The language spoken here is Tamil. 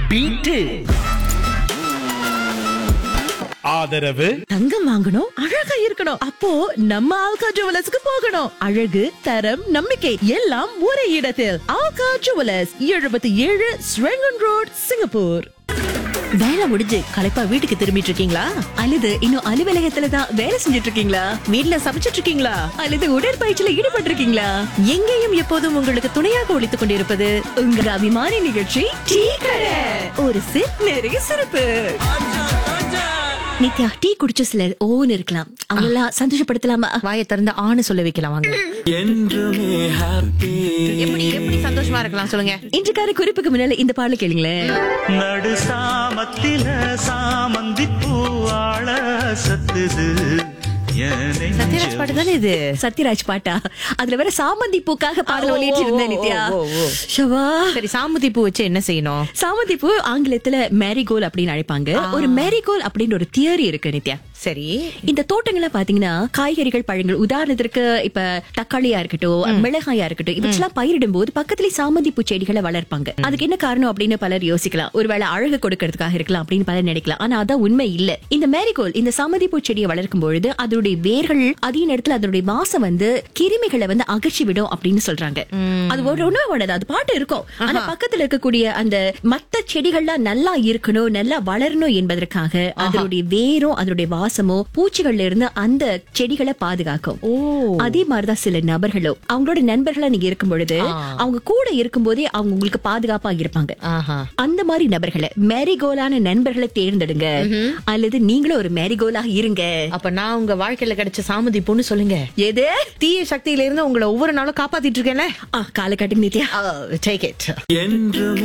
பீட்டு ஆதரவு தங்கம் வாங்கணும் அழகா இருக்கணும் அப்போ நம்ம ஆல்கா ஜுவலர்ஸ்க்கு போகணும் அழகு தரம் நம்பிக்கை எல்லாம் ஒரே இடத்தில் ஆல்கா ஜுவலர்ஸ் எழுபத்தி ஏழு ஸ்ரெங்கன் ரோட் சிங்கப்பூர் வேலை முடிஞ்சு களைப்பா வீட்டுக்கு திரும்பிட்டு இருக்கீங்களா அல்லது இன்னும் அலுவலகத்துல தான் வேலை செஞ்சுட்டு இருக்கீங்களா வீட்ல சமைச்சிட்டு இருக்கீங்களா அல்லது உடற்பயிற்சியில ஈடுபட்டு இருக்கீங்களா எங்கேயும் எப்போதும் உங்களுக்கு துணையாக ஒழித்துக் கொண்டிருப்பது உங்கள் அபிமான நிகழ்ச்சி டீ கடை ஒரு சிப் நிறைய சிறப்பு நித்யா டீ குடிச்ச சிலர் ஓன்னு இருக்கலாம் அவங்கள சந்தோஷப்படுத்தலாமா வாயை திறந்து ஆணு சொல்ல வைக்கலாம் வாங்க என்றுமே ஹாப்பி எப்படி எப்படி சந்தோஷமா இருக்கலாம் சொல்லுங்க இன்றைக்கான குறிப்புக்கு முன்னால இந்த பாடல கேளுங்களேன் நடு சாமத்தில சாமந்தி பூவாழ சத்துது என் நெஞ்சு. சத்யராஜ் பாட்டு தானே இது சத்யராஜ் பாட்டா அதுல வேற சாமந்தி பூக்காக பாடல் ஓ, ஒளியிட்டு இருந்தேன் ஓ, நித்யா ஓ, ஓ. ஷவா சரி சாமுதி பூ வச்சு என்ன செய்யணும் சாமந்தி பூ ஆங்கிலத்துல மேரிகோல் அப்படின்னு அழைப்பாங்க ஒரு மேரிகோல் அப்படின்னு ஒரு தியரி இருக்கு நித்யா சரி இந்த தோட்டங்களை பாத்தீங்கன்னா காய்கறிகள் பழங்கள் உதாரணத்திற்கு இப்ப தக்காளியா இருக்கட்டும் மிளகாயா இருக்கட்டும் இவற்றெல்லாம் பயிரிடும் போது பக்கத்துல சாமந்தி பூ செடிகளை வளர்ப்பாங்க அதுக்கு என்ன காரணம் அப்படின்னு பலர் யோசிக்கலாம் ஒருவேளை அழகு கொடுக்கறதுக்காக இருக்கலாம் அப்படின்னு பலர் நினைக்கலாம் ஆனா அதான் உண்மை இல்ல இந்த மேரிகோல் இந்த சாமந்தி பூ செடியை வளர்க்கும் பொழுது அதனுடைய வேர்கள் அதே நேரத்துல அதனுடைய வாசம் வந்து கிருமிகளை வந்து அகற்றி விடும் அப்படின்னு சொல்றாங்க அது ஒரு உணவோட அது பாட்டு இருக்கும் ஆனா பக்கத்துல இருக்கக்கூடிய அந்த மத்த செடிகள்லாம் நல்லா இருக்கணும் நல்லா வளரணும் என்பதற்காக அதனுடைய வேரும் அதனுடைய வாசமோ பூச்சிகள்ல இருந்து அந்த செடிகளை பாதுகாக்கும் ஓ அதே மாதிரிதான் சில நபர்களோ அவங்களோட நண்பர்களா நீங்க இருக்கும் பொழுது அவங்க கூட இருக்கும் போதே அவங்க உங்களுக்கு பாதுகாப்பா இருப்பாங்க ஆஹா அந்த மாதிரி நபர்களை மேரிகோலான நண்பர்களை தேர்ந்தெடுங்க அல்லது நீங்களும் ஒரு மேரிகோலாக இருங்க அப்ப நான் உங்க வாழ்க்கையில கிடைச்ச சாமுதி பூன்னு சொல்லுங்க எது தீய சக்தியில இருந்து உங்களை ஒவ்வொரு நாளும் காப்பாத்திட்டு இருக்கேன்ல காலகட்டம் நித்யா டேக் இட் என்றுமே